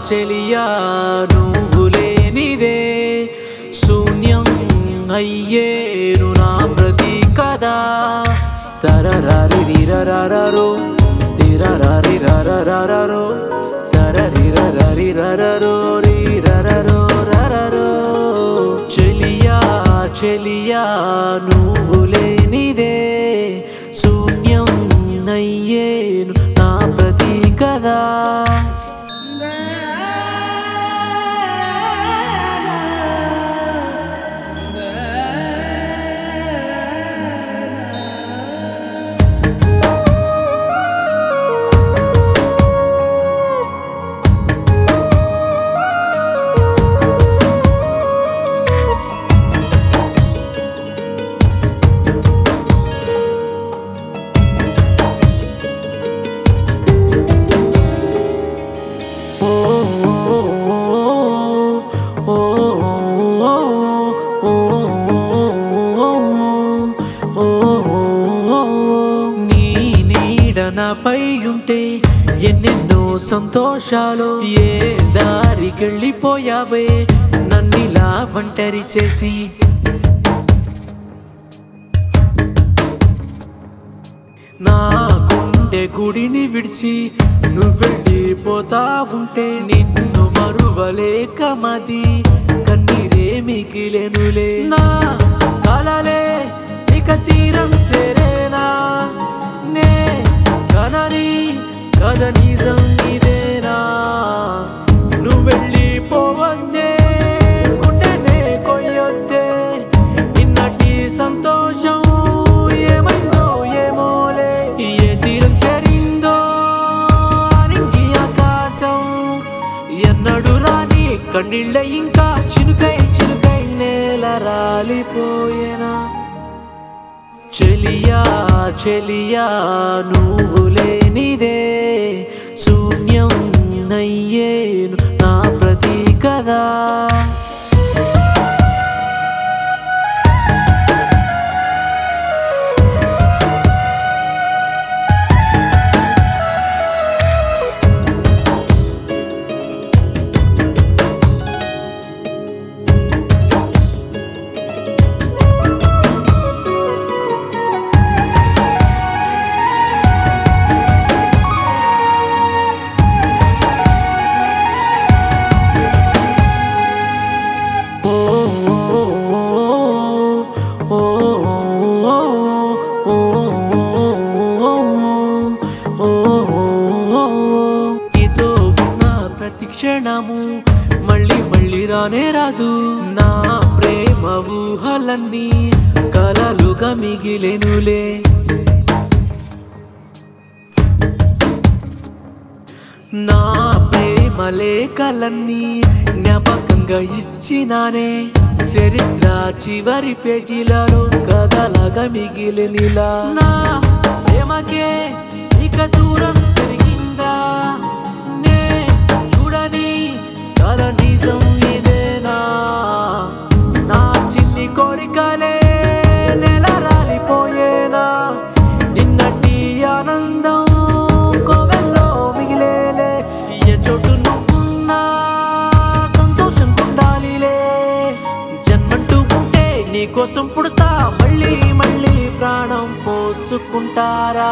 చెలియా నువ్వు లేనిదే శూన్యం అయ్యేను నా ప్రతి కదా తరరారి రిరరరరో తిరరారి రరరరరో తరరిరరరి రరరో రిరరరో రరరో చెలియా చెలియా నువ్వు లేనిదే శూన్యం అయ్యేను నా ప్రతి కదా ఓ ఓ నీ నీడ నాపై ఉంటే ఎన్నెన్నో సంతోషాలు ఏ దారికెళ్ళిపోయావే నన్నిలా ఒంటరి చేసి నా గుండె గుడిని విడిచి నువ్వు వెళ్ళిపోతా ఉంటే నిన్ను మరువలేక మది కన్నీరే మిగిలెనులే నా కలలే ఇక తీరం చేరేనా నే కనని కథ నిజం ఇదేనా నువ్వు వెళ్ళిపోవద్దే గుండెనే కొయ్యొద్దే నిన్నటి సంతోషం ఏమైందో ఏమోలే ఏ తీరం చేరిందో అరింగి ఆకాశం ఎన్నడు రాని కన్నీళ్ళ ఇంకా చినుకై చినుకై నేల రాలిపోయేనా చెలియా చెలియా నువ్వు లేనిదే శూన్యం అయ్యేను నా ప్రతి కదా ఓ ఓ నీతో ఉన్న ప్రతి క్షణము మళ్ళీ మళ్ళీ రానే రాదు నా ప్రేమ ఊహలన్నీ కలలుగా మిగిలెనులే నా ప్రేమ లేఖలన్నీ జ్ఞాపకంగా ఇచ్చినానే చరిత్ర చివరి పేజీలలో కథలాగా మిగిలినిలా నా ప్రేమకే ఇక దూరం పెరిగిందా నే చూడని కథ నిజం ఇదేనా నా చిన్ని కోరికలే నెల రాలిపోయేనా నిన్నటి ఆనందం కోవెల్లో మిగిలేలే ఏ చోటు నువ్వున్నా సంతోషం ఉండాలిలే జన్మంటూ ఉంటే నీకోసం పుడతా మళ్ళీ మళ్ళీ ప్రాణం పోసుకుంటారా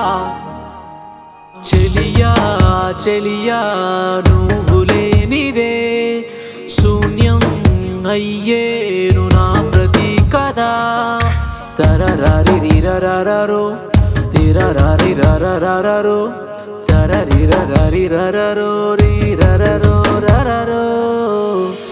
చెలియా చెలియా నువ్వు లేనిదే శూన్యం అయ్యేను నా ప్రతి కదా తరరారి రిరరరరో తిరరారి రరరరరో తరరి రరరి రరరో రి రరరో రరరో